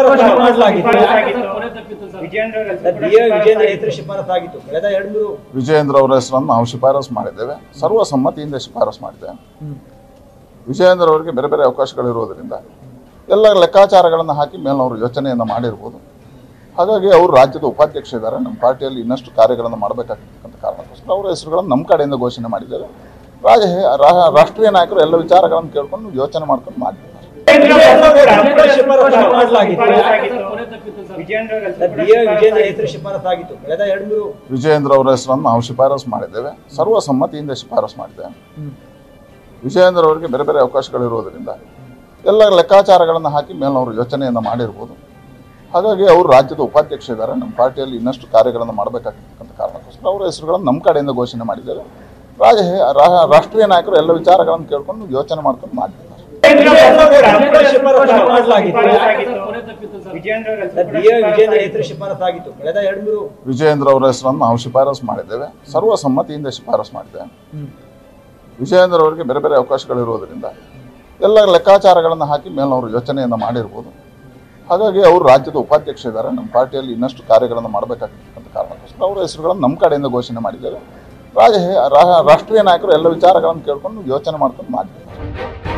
ಶಿಫಾರಸು ಮಾಡಲಾಗಿತ್ತು ಕೊನೆ ತಪ್ಪಿತ್ತು ಸರ್ ವಿಜಯೇಂದ್ರ ಅವರ ಹೆಸರು ಕೂಡ ಬಿ ಎ ವಿಜೇಂದ್ರ ಹೆಸರು ಶಿಫಾರಸು ಆಗಿತ್ತು ಕಳೆದ ಎರಡು ಮೂರು ವಿಜಯೇಂದ್ರ ಅವರ ಹೆಸರನ್ನು ನಾವು ಶಿಫಾರಸು ಮಾಡಿದ್ದೇವೆ ಸರ್ವಸಮ್ಮತಿಯಿಂದ ಶಿಫಾರಸು ಮಾಡಿದ್ದೇವೆ ವಿಜಯೇಂದ್ರ ಅವರಿಗೆ ಬೇರೆ ಬೇರೆ ಅವಕಾಶಗಳಿರೋದರಿಂದ ಎಲ್ಲ ಲೆಕ್ಕಾಚಾರಗಳನ್ನು ಹಾಕಿ ಮೇಲವರು ಯೋಚನೆಯನ್ನು ಮಾಡಿರ್ಬೋದು ಹಾಗಾಗಿ ಅವರು ರಾಜ್ಯದ ಉಪಾಧ್ಯಕ್ಷ ಇದ್ದಾರೆ ನಮ್ಮ ಪಾರ್ಟಿಯಲ್ಲಿ ಇನ್ನಷ್ಟು ಕಾರ್ಯಗಳನ್ನು ಮಾಡಬೇಕಾಗಿರ್ತಕ್ಕಂಥ ಕಾರಣಕ್ಕೋಸ್ಕರ ಅವರ ಹೆಸರುಗಳನ್ನು ನಮ್ಮ ಕಡೆಯಿಂದ ಘೋಷಣೆ ಮಾಡಿದ್ದೇವೆ ರಾಜ ರಾ- ರಾಷ್ಟ್ರೀಯ ನಾಯಕರು ಎಲ್ಲ ವಿಚಾರಗಳನ್ನು ಕೇಳ್ಕೊಂಡು ಯೋಚನೆ ಮಾಡ್ಕೊಂಡು ಮಾಡಿದ್ದಾರೆ ಶಿಫಾರಸು ಮಾಡಲಾಗಿತ್ತು ಕೊನೆ ತಪ್ಪಿತ್ತು ಸರ್ ವಿಜಯೇಂದ್ರ ಅವರ ಹೆಸರು ಬಿ ಎ ವಿಜೇಂದ್ರ ಹೆಸರು ಶಿಫಾರಸು ಆಗಿತ್ತು ಕಳೆದ ಎರಡು ಮೂರು ವಿಜಯೇಂದ್ರ ಅವರ ಹೆಸರನ್ನು ನಾವು ಶಿಫಾರಸು ಮಾಡಿದ್ದೇವೆ ಸರ್ವಸಮ್ಮತಿಯಿಂದ ಶಿಫಾರಸು ಮಾಡಿದ್ದೇವೆ ವಿಜಯೇಂದ್ರ ಅವರಿಗೆ ಬೇರೆ ಬೇರೆ ಅವಕಾಶಗಳಿರೋದರಿಂದ ಎಲ್ಲ ಲೆಕ್ಕಾಚಾರಗಳನ್ನು ಹಾಕಿ ಮೇಲವರು ಯೋಚನೆಯನ್ನು ಮಾಡಿರ್ಬೋದು ಹಾಗಾಗಿ ಅವರು ರಾಜ್ಯದ ಉಪಾಧ್ಯಕ್ಷ ಇದ್ದಾರೆ ನಮ್ಮ ಪಾರ್ಟಿಯಲ್ಲಿ ಇನ್ನಷ್ಟು ಕಾರ್ಯಗಳನ್ನು ಮಾಡಬೇಕಾಗಿರ್ತಕ್ಕಂಥ ಕಾರಣಕ್ಕೋಸ್ಕರ ಅವರ ಹೆಸರುಗಳನ್ನು ನಮ್ಮ ಕಡೆಯಿಂದ ಘೋಷಣೆ ಮಾಡಿದ್ದೇವೆ ರಾಜ ರಾ- ರಾಷ್ಟ್ರೀಯ ನಾಯಕರು ಎಲ್ಲ ವಿಚಾರಗಳನ್ನು ಕೇಳ್ಕೊಂಡು ಯೋಚನೆ ಮಾಡ್ಕೊಂಡು ಮಾಡಿದ್ದಾರೆ ಶಿಫಾರಸು ಮಾಡಲಾಗಿತ್ತು ಕೊನೆ ತಪ್ಪಿತ್ತು ಸರ್ ವಿಜಯೇಂದ್ರ ಅವರ ಹೆಸರು ಕೂಡ ಬಿ ಎ ವಿಜೇಂದ್ರ ಹೆಸರು ಶಿಫಾರಸು ಆಗಿತ್ತು ಕಳೆದ ಎರಡು ಮೂರು ವಿಜಯೇಂದ್ರ ಅವರ ಹೆಸರನ್ನು ನಾವು ಶಿಫಾರಸು ಮಾಡಿದ್ದೇವೆ ಸರ್ವಸಮ್ಮತಿಯಿಂದ ಶಿಫಾರಸು ಮಾಡಿದ್ದೇವೆ ವಿಜಯೇಂದ್ರ ಅವರಿಗೆ ಬೇರೆ ಬೇರೆ ಅವಕಾಶಗಳಿರೋದರಿಂದ ಎಲ್ಲ ಲೆಕ್ಕಾಚಾರಗಳನ್ನು ಹಾಕಿ ಮೇಲವರು ಯೋಚನೆಯನ್ನು ಮಾಡಿರ್ಬೋದು ಹಾಗಾಗಿ ಅವರು ರಾಜ್ಯದ ಉಪಾಧ್ಯಕ್ಷ ಇದ್ದಾರೆ ನಮ್ಮ ಪಾರ್ಟಿಯಲ್ಲಿ ಇನ್ನಷ್ಟು ಕಾರ್ಯಗಳನ್ನು ಮಾಡಬೇಕಾಗಿರ್ತಕ್ಕಂಥ ಕಾರಣಕ್ಕೋಸ್ಕರ ಅವರ ಹೆಸರುಗಳನ್ನು ನಮ್ಮ ಕಡೆಯಿಂದ ಘೋಷಣೆ ಮಾಡಿದ್ದೇವೆ ರಾಜ ರಾ- ರಾಷ್ಟ್ರೀಯ ನಾಯಕರು ಎಲ್ಲ ವಿಚಾರಗಳನ್ನು ಕೇಳ್ಕೊಂಡು ಯೋಚನೆ ಮಾಡ್ಕೊಂಡು ಮಾಡಿದ್ದಾರೆ